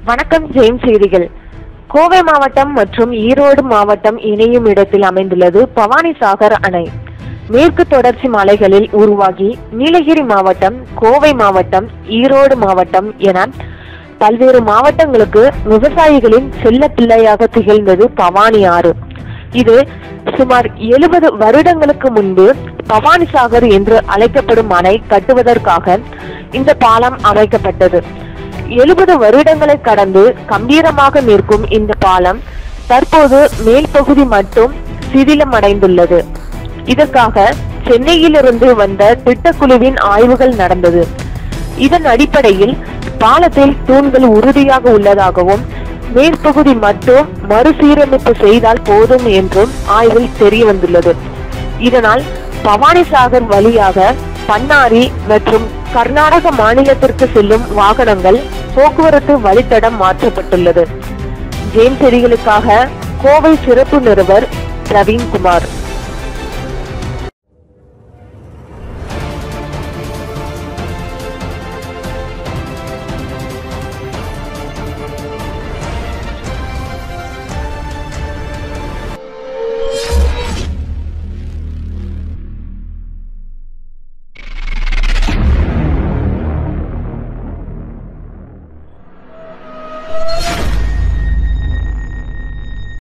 வணக்கம் ஜெயம் செய்திகள் கோவை மாவட்டம் மற்றும் ஈரோடு மாவட்டம் இணையும் இடத்தில் அமைந்துள்ளது பவானிசாகர் அணை மேற்கு தொடர்ச்சி மலைகளில் உருவாகி நீலகிரி மாவட்டம் கோவை மாவட்டம் ஈரோடு மாவட்டம் என பல்வேறு மாவட்டங்களுக்கு விவசாயிகளின் செல்ல பிள்ளையாக திகழ்ந்தது பவானி ஆறு இது சுமார் எழுபது வருடங்களுக்கு முன்பு பவானிசாகர் என்று அழைக்கப்படும் அணை கட்டுவதற்காக இந்த பாலம் அமைக்கப்பட்டது எழுபது வருடங்களை கடந்து கம்பீரமாக நிற்கும் இந்த பாலம் தற்போது மேல் பகுதி மட்டும் சிதிலம் அடைந்துள்ளது இதற்காக சென்னையிலிருந்து வந்த திட்டக்குழுவின் ஆய்வுகள் நடந்தது இதன் அடிப்படையில் பாலத்தில் தூண்கள் உறுதியாக உள்ளதாகவும் மேற்பகுதி மட்டும் மறுசீரமைப்பு செய்தால் போதும் என்றும் ஆய்வில் தெரிய வந்துள்ளது இதனால் பவானிசாகர் வழியாக பன்னாரி மற்றும் கர்நாடக மாநிலத்திற்கு செல்லும் வாகனங்கள் போக்குவரத்து வழித்தடம் மாற்றப்பட்டுள்ளது ஜேம்ஸ் செடிகளுக்காக கோவை சிறப்பு நிருபர் பிரவீன்குமார்